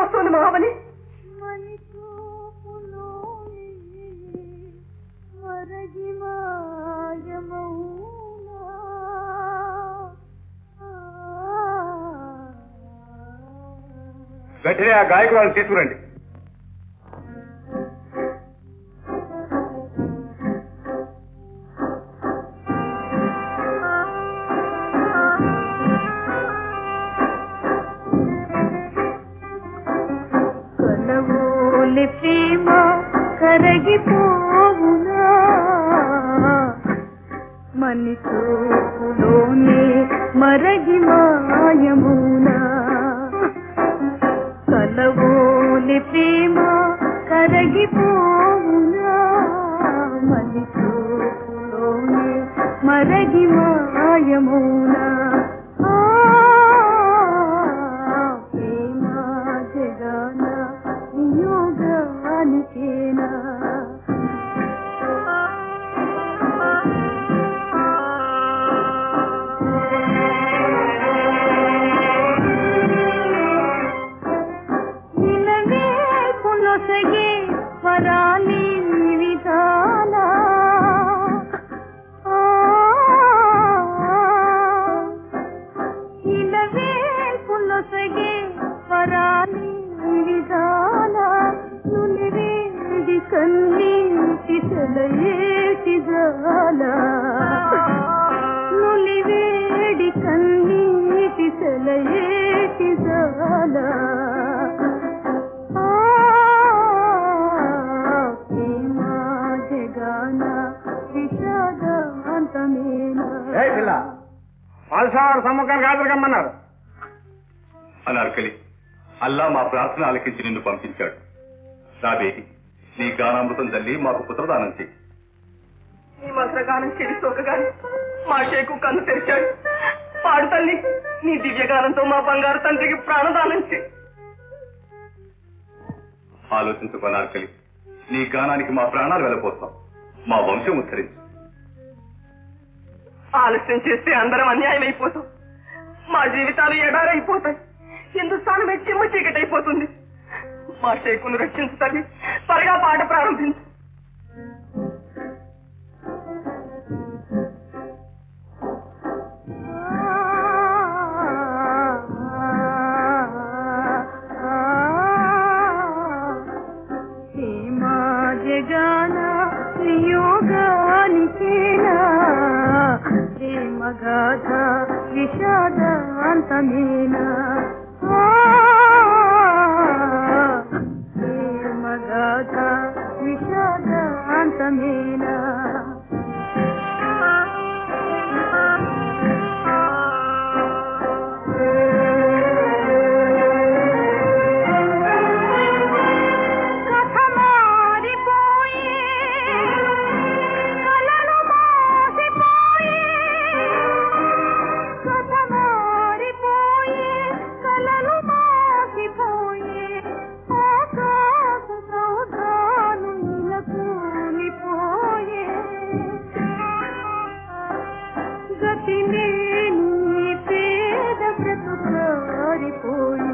వస్తుంది మహాబలి వెంటనే ఆ గాయకురాలను తీసుకురండి కలవోలి ప్రేమ కరగిపోవునా మనితోనే మరగి మాయమునా కలవోలి ప్రేమ కరగిపోవునా మనితోనే మరగి మాయమునా ఆ ప్రేమ జగన నియోగానికేనా నిలవే పునొసగే వరాలి విధాన నిలవే పునొసగే వరాలి విధాన నులివేడి కన్నీటి సెలయేటి జాల నులివేడి కన్నీటి సెలయేటి జాల ఆ, ప్రేమ జగాన విషాదాంతమేనా ఏ పిల్ల పాల్సావారు సమ్మకానికి హాజరు కమ్మన్నారు అనార్కలి అల్లా మా ప్రార్థన ఆలకించి నిన్ను పంపించాడు నా బేటి నీ గానామృతం తల్లి మాకు పుత్రదానం చేయి ఈ మంత్రగానం చెవి సోకగాని మా షేకు కన్ను తెరిచాడు పాడు తల్లి నీ దివ్యగానంతో మా బంగారు తండ్రికి ప్రాణదానం చేయి ఆలోచించుకో అనార్కలి నీ గానానికి మా ప్రాణాలు వెళ్ళిపోతాం మా వంశం ఉద్ధరించు ఆలస్యం చేస్తే అందరం అన్యాయం అయిపోతాం మా జీవితాలు ఎడారైపోతాయి హిందుస్థానమే చిమ్మ చీకటైపోతుంది మా షేకును రక్షించు తల్లి త్వరగా పాట ప్రారంభించు సీమా జగాన నియోగానికేనా ప్రేమ గాథ విషాదాంతమేనా ఆ, ప్రేమ గాథ విషాదాంతమేనా కథ మారిపోయే కలలు మోసిపోయే కథ మారిపోయే కలలు మోసిపోయే ఆకాశ సౌధాలు నిలకూలిపోయే గతి లేని పేద బ్రతుకారిపోయే